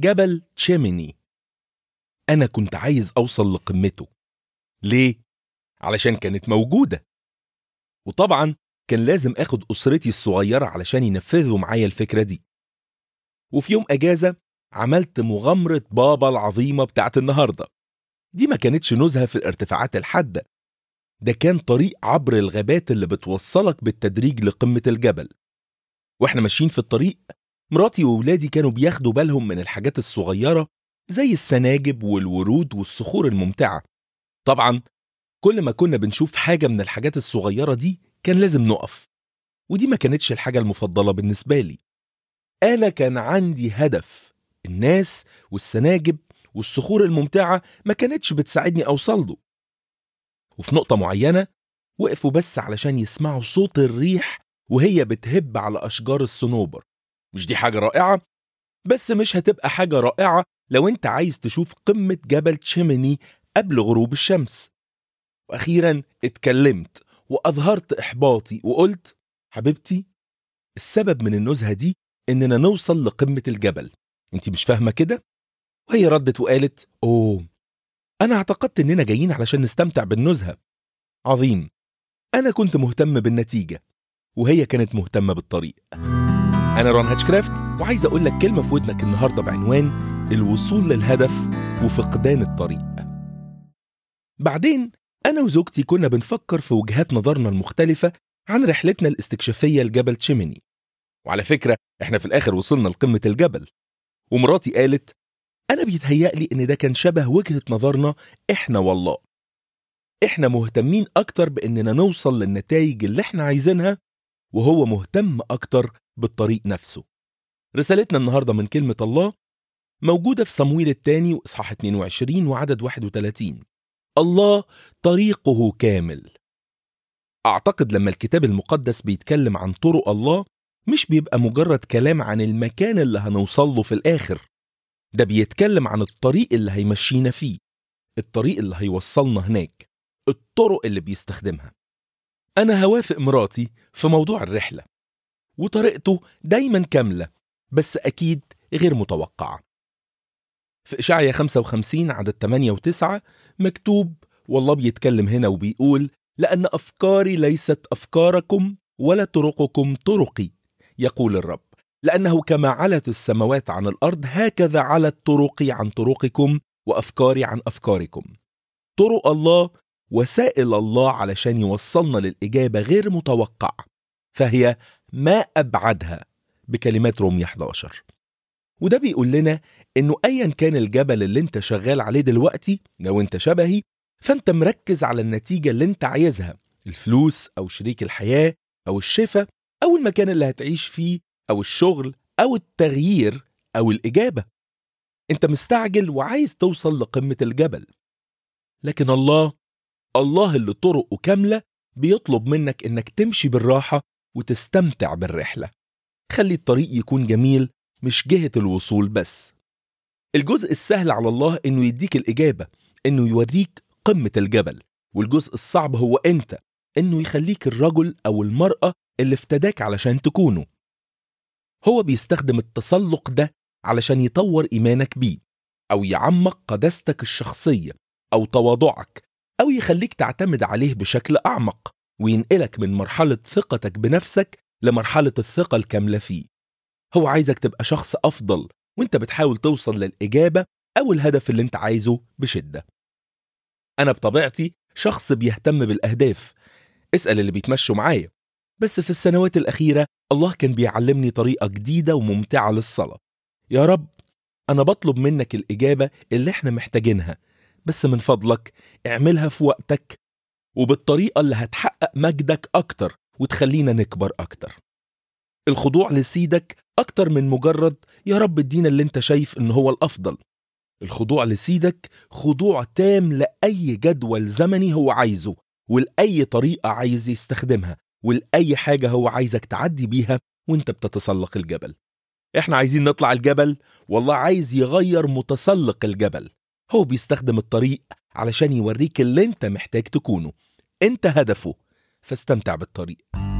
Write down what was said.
جبل تشيميني أنا كنت عايز أوصل لقمته ليه؟ علشان كانت موجودة وطبعا كان لازم أخد أسرتي الصغيرة علشان ينفذوا معايا الفكرة دي وفي يوم أجازة عملت مغامرة بابا العظيمة بتاعت النهاردة دي ما كانتش نزهة في الارتفاعات الحادة ده كان طريق عبر الغابات اللي بتوصلك بالتدريج لقمة الجبل واحنا ماشيين في الطريق مراتي وولادي كانوا بياخدوا بالهم من الحاجات الصغيرة زي السناجب والورود والصخور الممتعة طبعا كل ما كنا بنشوف حاجة من الحاجات الصغيرة دي كان لازم نقف ودي ما كانتش الحاجة المفضلة بالنسبة لي أنا كان عندي هدف الناس والسناجب والصخور الممتعة ما كانتش بتساعدني أوصل له وفي نقطة معينة وقفوا بس علشان يسمعوا صوت الريح وهي بتهب على أشجار الصنوبر مش دي حاجة رائعة؟ بس مش هتبقى حاجة رائعة لو انت عايز تشوف قمة جبل تشيميني قبل غروب الشمس وأخيرا اتكلمت وأظهرت إحباطي وقلت حبيبتي السبب من النزهة دي إننا نوصل لقمة الجبل انت مش فاهمة كده؟ وهي ردت وقالت أوه أنا اعتقدت إننا جايين علشان نستمتع بالنزهة عظيم أنا كنت مهتم بالنتيجة وهي كانت مهتمة بالطريق أنا رون هاتشكرافت وعايز أقول لك كلمة في ودنك النهاردة بعنوان الوصول للهدف وفقدان الطريق بعدين أنا وزوجتي كنا بنفكر في وجهات نظرنا المختلفة عن رحلتنا الاستكشافية لجبل تشيميني وعلى فكرة إحنا في الآخر وصلنا لقمة الجبل ومراتي قالت أنا بيتهيألي إن ده كان شبه وجهة نظرنا إحنا والله إحنا مهتمين أكتر بإننا نوصل للنتائج اللي إحنا عايزينها وهو مهتم أكتر بالطريق نفسه رسالتنا النهاردة من كلمة الله موجودة في صمويل الثاني وإصحاح 22 وعدد 31 الله طريقه كامل أعتقد لما الكتاب المقدس بيتكلم عن طرق الله مش بيبقى مجرد كلام عن المكان اللي هنوصل له في الآخر ده بيتكلم عن الطريق اللي هيمشينا فيه الطريق اللي هيوصلنا هناك الطرق اللي بيستخدمها أنا هوافق مراتي في موضوع الرحلة وطريقته دايما كاملة بس أكيد غير متوقعة في إشعيا 55 عدد 8 و9 مكتوب والله بيتكلم هنا وبيقول لأن أفكاري ليست أفكاركم ولا طرقكم طرقي يقول الرب لأنه كما علت السماوات عن الأرض هكذا علت طرقي عن طرقكم وأفكاري عن أفكاركم طرق الله وسائل الله علشان يوصلنا للإجابة غير متوقعة فهي ما أبعدها بكلمات رومية 11 وده بيقول لنا إنه أيا كان الجبل اللي أنت شغال عليه دلوقتي لو أنت شبهي فأنت مركز على النتيجة اللي أنت عايزها الفلوس أو شريك الحياة أو الشفاء أو المكان اللي هتعيش فيه أو الشغل أو التغيير أو الإجابة أنت مستعجل وعايز توصل لقمة الجبل لكن الله الله اللي طرقه كاملة بيطلب منك إنك تمشي بالراحة وتستمتع بالرحلة خلي الطريق يكون جميل مش جهة الوصول بس الجزء السهل على الله إنه يديك الإجابة إنه يوريك قمة الجبل والجزء الصعب هو أنت إنه يخليك الرجل أو المرأة اللي افتداك علشان تكونه هو بيستخدم التسلق ده علشان يطور إيمانك بيه أو يعمق قداستك الشخصية أو تواضعك أو يخليك تعتمد عليه بشكل أعمق وينقلك من مرحلة ثقتك بنفسك لمرحلة الثقة الكاملة فيه هو عايزك تبقى شخص أفضل وانت بتحاول توصل للإجابة أو الهدف اللي انت عايزه بشدة أنا بطبيعتي شخص بيهتم بالأهداف اسأل اللي بيتمشوا معايا بس في السنوات الأخيرة الله كان بيعلمني طريقة جديدة وممتعة للصلاة يا رب أنا بطلب منك الإجابة اللي احنا محتاجينها بس من فضلك اعملها في وقتك وبالطريقة اللي هتحقق مجدك أكتر وتخلينا نكبر أكتر الخضوع لسيدك أكتر من مجرد يا رب ادينا اللي انت شايف إن هو الأفضل الخضوع لسيدك خضوع تام لأي جدول زمني هو عايزه ولأي طريقة عايز يستخدمها ولأي حاجة هو عايزك تعدي بيها وانت بتتسلق الجبل احنا عايزين نطلع الجبل والله عايز يغير متسلق الجبل هو بيستخدم الطريق علشان يوريك اللي انت محتاج تكونه انت هدفه فاستمتع بالطريق